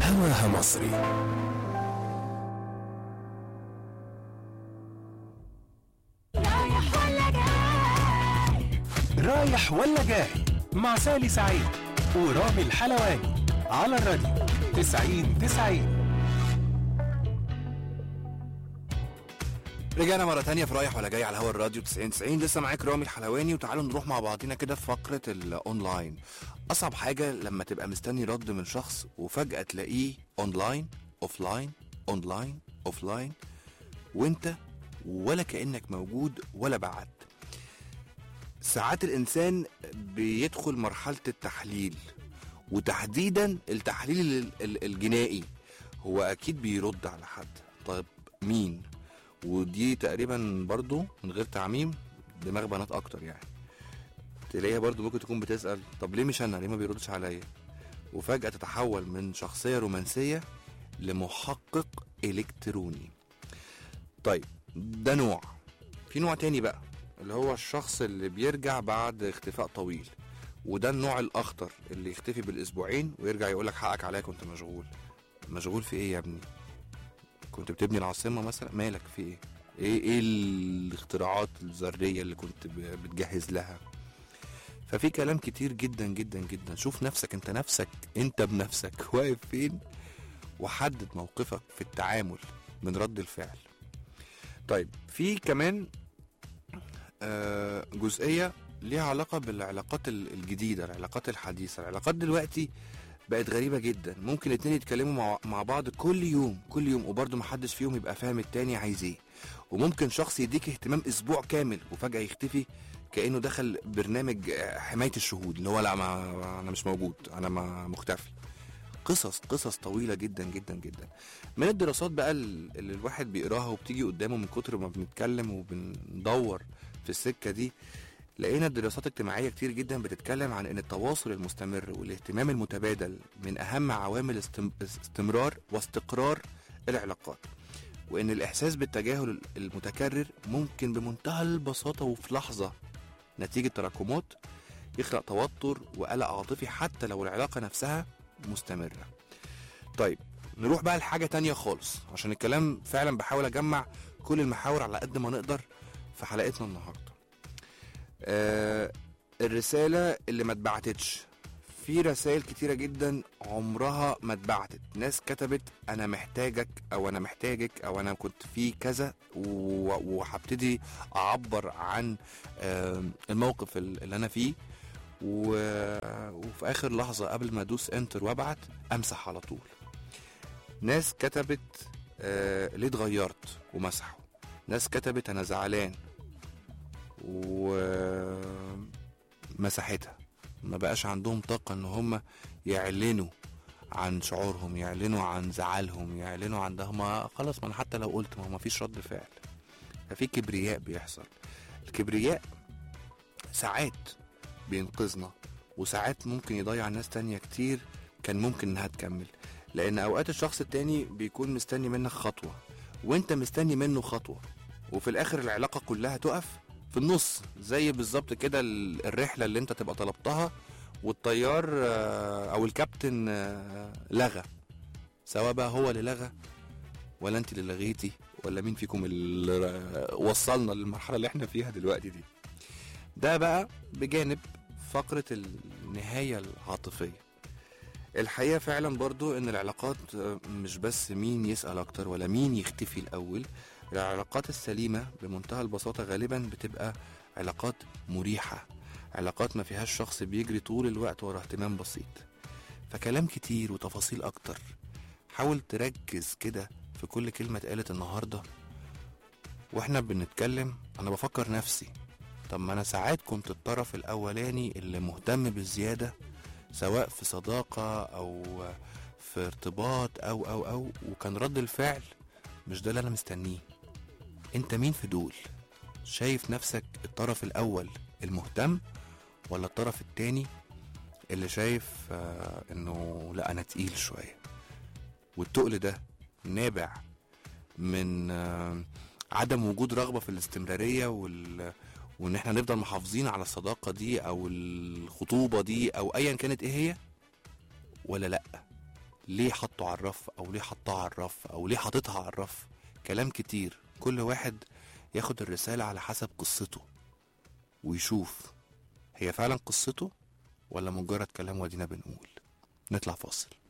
هواها مصري رايح ولا جاي رايح ولا جاي مع سالي سعيد ورامي الحلواني على الراديو 90 90 رجعنا مرة تانية في رايح ولا جاي على هوا الراديو 90 90 لسه معاك رامي الحلواني وتعالوا نروح مع بعضينا كده في فقرة الأونلاين أصعب حاجة لما تبقى مستني رد من شخص وفجأة تلاقيه أونلاين أوفلاين أونلاين أوفلاين وأنت ولا كأنك موجود ولا بعت ساعات الإنسان بيدخل مرحلة التحليل وتحديدا التحليل ال- ال- الجنائي هو أكيد بيرد على حد طيب مين ودي تقريبا برضو من غير تعميم دماغ بنات اكتر يعني تلاقيها برضو ممكن تكون بتسأل طب ليه مش انا ليه ما بيردش عليا وفجأة تتحول من شخصية رومانسية لمحقق الكتروني طيب ده نوع في نوع تاني بقى اللي هو الشخص اللي بيرجع بعد اختفاء طويل وده النوع الاخطر اللي يختفي بالاسبوعين ويرجع يقولك حقك عليا كنت مشغول مشغول في ايه يا ابني كنت بتبني العاصمه مثلا مالك في ايه ايه ايه الاختراعات الذريه اللي كنت ب- بتجهز لها ففي كلام كتير جدا جدا جدا شوف نفسك انت نفسك انت بنفسك واقف فين وحدد موقفك في التعامل من رد الفعل طيب في كمان آه، جزئيه ليها علاقه بالعلاقات ال- الجديده العلاقات الحديثه العلاقات دلوقتي بقت غريبة جدا ممكن اتنين يتكلموا مع, مع بعض كل يوم كل يوم وبرضه محدش فيهم يبقى فاهم التاني عايز ايه وممكن شخص يديك اهتمام اسبوع كامل وفجأة يختفي كأنه دخل برنامج آه، حماية الشهود اللي هو لا ما انا مش موجود انا ما مختفي قصص قصص طويلة جدا جدا جدا من الدراسات بقى ال- اللي الواحد بيقراها وبتيجي قدامه من كتر ما بنتكلم وبندور في السكة دي لقينا دراسات اجتماعية كتير جدا بتتكلم عن ان التواصل المستمر والاهتمام المتبادل من اهم عوامل استم- استمرار واستقرار العلاقات وان الاحساس بالتجاهل المتكرر ممكن بمنتهى البساطة وفي لحظة نتيجة تراكمات يخلق توتر وقلق عاطفي حتى لو العلاقة نفسها مستمرة طيب نروح بقى لحاجة تانية خالص عشان الكلام فعلا بحاول اجمع كل المحاور على قد ما نقدر في حلقتنا النهارده آه الرسالة اللي ما اتبعتتش في رسائل كتيرة جدا عمرها ما اتبعتت ناس كتبت انا محتاجك او انا محتاجك او انا كنت في كذا و- وهبتدي اعبر عن آه الموقف ال- اللي انا فيه و- وفي اخر لحظة قبل ما ادوس انتر وابعت امسح على طول ناس كتبت آه ليه اتغيرت ومسحوا ناس كتبت انا زعلان ومساحتها ما بقاش عندهم طاقة ان هم يعلنوا عن شعورهم يعلنوا عن زعلهم يعلنوا عن ده ما خلاص ما انا حتى لو قلت ما ما فيش رد فعل ففي كبرياء بيحصل الكبرياء ساعات بينقذنا وساعات ممكن يضيع ناس تانية كتير كان ممكن انها تكمل لان اوقات الشخص التاني بيكون مستني منك خطوة وانت مستني منه خطوة وفي الاخر العلاقة كلها تقف في النص زي بالظبط كده ال- الرحلة اللي انت تبقى طلبتها والطيار آه، او الكابتن آه، لغى سواء بقى هو اللي لغى ولا انت اللي لغيتي ولا مين فيكم اللي آه، وصلنا للمرحلة اللي احنا فيها دلوقتي دي ده بقى بجانب فقرة النهاية العاطفية الحقيقة فعلا برضو ان العلاقات آه، مش بس مين يسأل اكتر ولا مين يختفي الاول العلاقات السليمة بمنتهى البساطة غالبا بتبقى علاقات مريحة علاقات ما فيهاش شخص بيجري طول الوقت ورا اهتمام بسيط فكلام كتير وتفاصيل اكتر حاول تركز كده في كل كلمة اتقالت النهاردة واحنا بنتكلم انا بفكر نفسي طب ما انا ساعات كنت الطرف الاولاني اللي مهتم بالزيادة سواء في صداقة او في ارتباط او او او وكان رد الفعل مش ده اللي انا مستنيه انت مين في دول شايف نفسك الطرف الاول المهتم ولا الطرف التاني اللي شايف آه انه لا انا تقيل شويه والتقل ده نابع من آه عدم وجود رغبه في الاستمراريه وال وان احنا نفضل محافظين على الصداقه دي او الخطوبه دي او ايا كانت ايه هي ولا لا ليه حطه على الرف او ليه حطها على الرف او ليه حاططها على الرف كلام كتير كل واحد ياخد الرسالة على حسب قصته ويشوف هي فعلا قصته ولا مجرد كلام ودينا بنقول نطلع فاصل